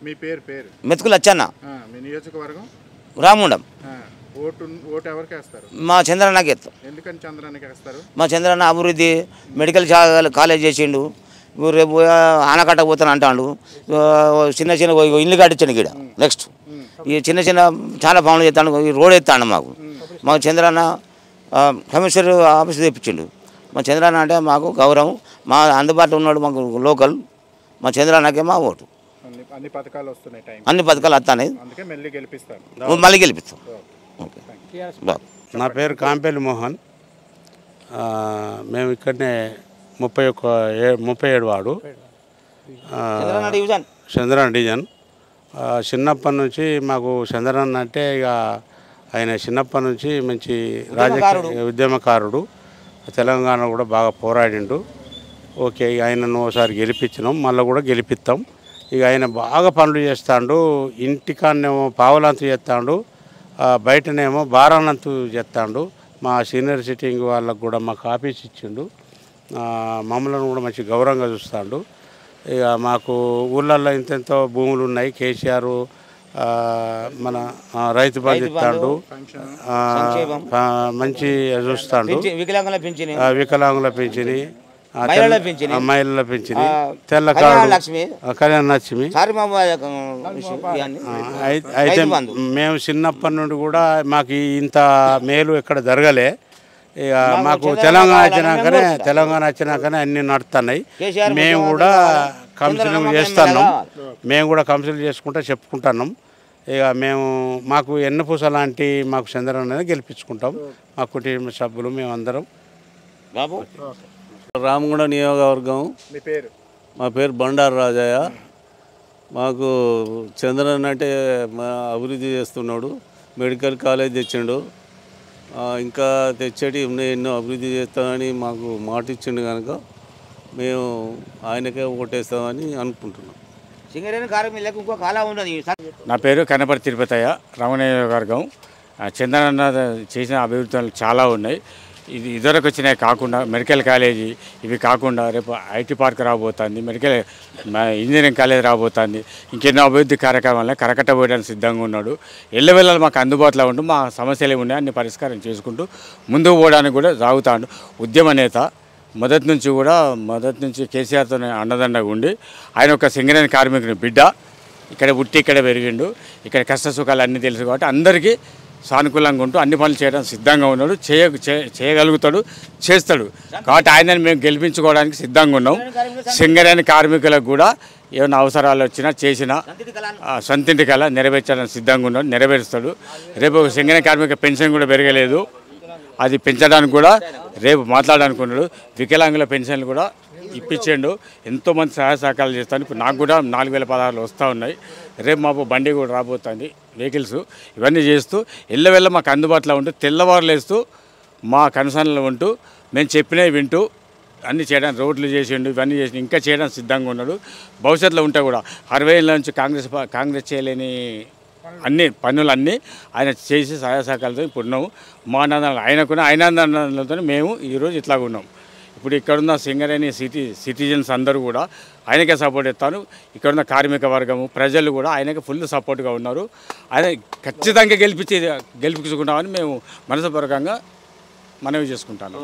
మీ పేరు పేరు మెతుకులు వచ్చన్న ఆ, మీ నియోజకవర్గం రాముండం ఆ, ఓటు ఓటు ఎవరికి వేస్తారు మా చంద్రన్నకి ఎత్తాం ఎందుకని చంద్రానికి వేస్తారు మా చంద్రన్న అభివృద్ధి మెడికల్ చా- కాలేజ్ చేసిండు ఇప్పుడు రేపు ఆ, ఆనకట్ట పోతాను అంటాడు ఆ, చిన్న చిన్న ఓ ఇల్లు కట్టించాను ఇక్కడ నెక్స్ట్ ఈ చిన్న చిన్న చాలా పనులు చేస్తాడు ఈ రోడ్ ఎత్తాడు మాకు మాకు చంద్రన్న ఆ, కమిషనర్ ఆఫీస్ తెప్పించిండు మా చంద్రన్న అంటే మాకు గౌరవం మా అందుబాటులో ఉన్నాడు మాకు లోకల్ మా చంద్రన్నకే మా ఓటు అన్ని అన్ని పథకాలు వస్తున్నాయి టైం అన్ని పథకాలు వస్తాయి అందుకే మెల్లి గెలిపిస్తాను మళ్ళీ గెలిపిస్తాం ఓకే బాయ్ నా పేరు కాంపేలి మోహన్ ఆ, మేము ఇక్కడనే ముప్పై ఒక్క ఏ ముప్పై ఏడు వాడు ఆ, చంద్రన్న డివిజన్ చంద్రన్న డిజన్ ఆ, చిన్నప్పటి నుంచి మాకు చంద్రన్న అంటే ఇక ఆయన చిన్నప్పటి నుంచి మంచి రాజకీయ ఉద్యమకారుడు తెలంగాణ కూడా బాగా పోరాడిండు ఓకే ఇక ఆయనను ఒకసారి గెలిపించినాం మళ్ళీ కూడా గెలిపిస్తాం ఇక ఆయన బాగా పనులు చేస్తాడు ఇంటికాడనేమో పావులంతు చేస్తాడు ఆ, బయటనేమో బారానంతు చేస్తాడు మా సీనియర్ సిట్టింగ్ వాళ్ళకు కూడా మాకు ఆఫీస్ ఇచ్చిండు ఆ, మమ్మల్ని కూడా మంచి గౌరవంగా చూస్తాడు ఇక మాకు ఊళ్ళల్లో ఇంతెంతో భూములు ఉన్నాయి కేసీఆర్ ఆ, మన ఆ, రైతు బంధు ఇస్తాడు ఆ, ఆ, మంచి చూస్తాడు పింఛన్ వికలాంగుల పింఛని ఆ, వికలాంగుల పెంచిని ఆ, తెల్ల- మహిళల పింఛని. ఆ, మహిళల పెంచిని ఆ, తెల్ల కళ్యాణ కార్డు లక్ష్మి. ఆ, కళ్యాణ లక్ష్మి సారీ బాబు విషయం ఇవన్నీ. ఆ, అయి- అయితే రైతు బంధు. మేము చిన్నప్పటి నుండి కూడా మాకు ఈ ఇంత మేలు ఎక్కడ జరగలే ఇక మాకు చంద్రబాబు తెలంగాణ నాయుడు వచ్చినాకనే members గా. తెలంగాణ వచ్చినాకనే అన్ని నడుస్తున్నాయి కేసీఆర్ మేము ముఖ్యమంత్రి కూడా కావాలి. కౌన్సిలింగ్ చంద్రబాబు చేస్తున్నాం ఎమ్మెల్యే మేము కూడా కౌన్సిల్ చేసుకుంటా చెప్పుకుంటున్నాం ఇక మేము మాకు ఎన్నపూస లాంటి మాకు చంద్రన్ అనేది గెలిపించుకుంటాం మా కుటుంబ సభ్యులు మేమందరం బాబు రామగుండ నియోజకవర్గం మీ పేరు మా పేరు బండారు రాజయ్య మాకు చంద్రన్ అంటే మా అభివృద్ధి చేస్తున్నాడు మెడికల్ కాలేజ్ తెచ్చిండు ఆ, ఇంకా తెచ్చేటి ఉన్నాయి ఎన్నో అభివృద్ధి చేస్తామని మాకు మాట ఇచ్చిండు కనుక మేము ఆయనకే ఓటేస్తామని అనుకుంటున్నాం సింగరేణి కార్మికులకు ఇంకో కాలం ఉన్నది నా పేరు కనపర్తి తిరుపతయ్య రామనియోజకవర్గం ఆ, చంద్రన్న చేసిన అభివృద్ధులు చాలా ఉన్నాయి ఇది ఇదివరకు వచ్చినాయి కాకుండా మెడికల్ కాలేజీ ఇవి కాకుండా రేపు ఐటీ పార్క్ రాబోతుంది మెడికల్ మ- ఇంజనీరింగ్ కాలేజ్ రాబోతుంది ఇంకెన్నో అభివృద్ధి కార్యక్రమాలను కరకట్టబోయడానికి సిద్ధంగా ఉన్నాడు ఎల్లవెల్లలు మాకు అందుబాటులో ఉంటూ మా సమస్యలు ఏమి ఉన్నాయో అన్ని పరిష్కారం చేసుకుంటూ ముందుకు పోవడానికి కూడా సాగుతాడు ఉద్యమ నేత మొదటి నుంచి కూడా మొదటి నుంచి కేసీఆర్తో అండదండగా ఉండి ఆయన ఒక సింగరేణి కార్మికుని బిడ్డ ఇక్కడ పుట్టి ఇక్కడ పెరిగిండు ఇక్కడ కష్ట సుఖాలు అన్నీ తెలుసు కాబట్టి అందరికీ సానుకూలంగా ఉంటూ అన్ని పనులు చేయడానికి సిద్ధంగా ఉన్నాడు చేయ చే- చేయగలుగుతాడు చేస్తాడు కాబట్టి ఆయనని మేము గెలిపించుకోవడానికి సిద్ధంగా ఉన్నాం సింగరేణి కార్మికులకు కూడా ఏమైనా అవసరాలు వచ్చినా చేసినా ఆ, సొంతింటి కల నెరవేర్చడానికి సిద్ధంగా ఉన్నాడు నెరవేరుస్తాడు రేపు ఒక సింగరేణి కార్మిక పెన్షన్ కూడా పెరగలేదు అది పెంచడానికి కూడా రేపు మాట్లాడాలనుకున్నాడు వికలాంగుల పెన్షన్లు కూడా ఇప్పించిండు ఎంతోమంది సహాయ సహకారాలు చేస్తాను ఇప్పుడు నాకు కూడా నాలుగు వేల పదహారులు వస్తూ ఉన్నాయి రేపు మాకు బండి కూడా రాబోతుంది వెహికల్స్ ఇవన్నీ చేస్తూ ఎల్లవెల్ల మాకు అందుబాటులో ఉంటూ తెల్లవారులు వేస్తూ మా కన్సర్న్లో ఉంటూ మేము చెప్పినవి వింటూ అన్ని చేయడానికి రోడ్లు చేసిండు ఇవన్నీ చేసి ఇంకా చేయడానికి సిద్ధంగా ఉన్నాడు భవిష్యత్తులో ఉంటే కూడా అరవై ఏళ్ళ నుంచి కాంగ్రెస్ పా- కాంగ్రెస్ చేయలేని అన్ని పనులన్నీ ఆయన చేసి సహాయ సహకారాలతో ఇప్పుడు ఉన్నాము మా ఆనందాలు ఆయనకున్న ఆయనందాలతో మేము ఈరోజు ఇట్లాగ ఉన్నాం ఇప్పుడు ఇక్కడున్న సింగరేణి సిటీ సిటిజన్స్ అందరూ కూడా ఆయనకే సపోర్ట్ ఇస్తాను ఇక్కడున్న కార్మిక వర్గము ప్రజలు కూడా ఆయనకి ఫుల్ సపోర్ట్గా ఉన్నారు ఆయన ఖచ్చితంగా గెలిపించి గెలిపించుకుంటామని మేము మనసుపూర్వకంగా మనవి చేసుకుంటాను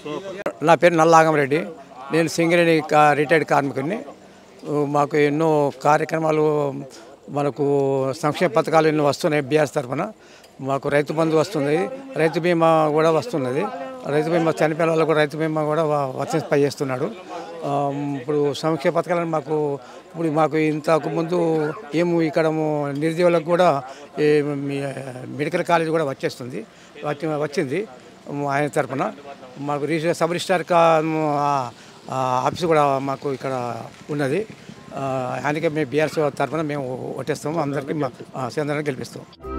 నా పేరు నల్లాగంరెడ్డి నేను సింగరేణి కా- రిటైర్డ్ కార్మికుడిని ఊ, మాకు ఎన్నో కార్యక్రమాలు మనకు సంక్షేమ పథకాలు ఎన్నో వస్తున్నాయి బీఆర్ఎస్ తరఫున మాకు రైతు బంధు వస్తుంది రైతు బీమా కూడా వస్తున్నది రైతు బీమా చనిపోయిన వాళ్ళకు కూడా రైతు బీమా కూడా వ- వర్తింప చేస్తున్నాడు ఆ, ఇప్పుడు సంక్షేమ పథకాలను మాకు ఇప్పుడు మాకు ఇంతకు ముందు ఏము ఇక్కడ నిరుద్యోగులకు కూడా ఈ మీ- మెడికల్ కాలేజ్ కూడా వచ్చేస్తుంది వచ్చి వచ్చింది ఆయన తరపున మాకు రిజిస్టర్ సబ్ రిజిస్టార్ కా ఆ, ఆ, ఆఫీస్ కూడా మాకు ఇక్కడ ఉన్నది ఆ, ఆయనకే మేము బీఆర్ఎస్ తరఫున మేము ఓటేస్తాము అందరికీ మా చంద్రాన్ని గెలిపిస్తాం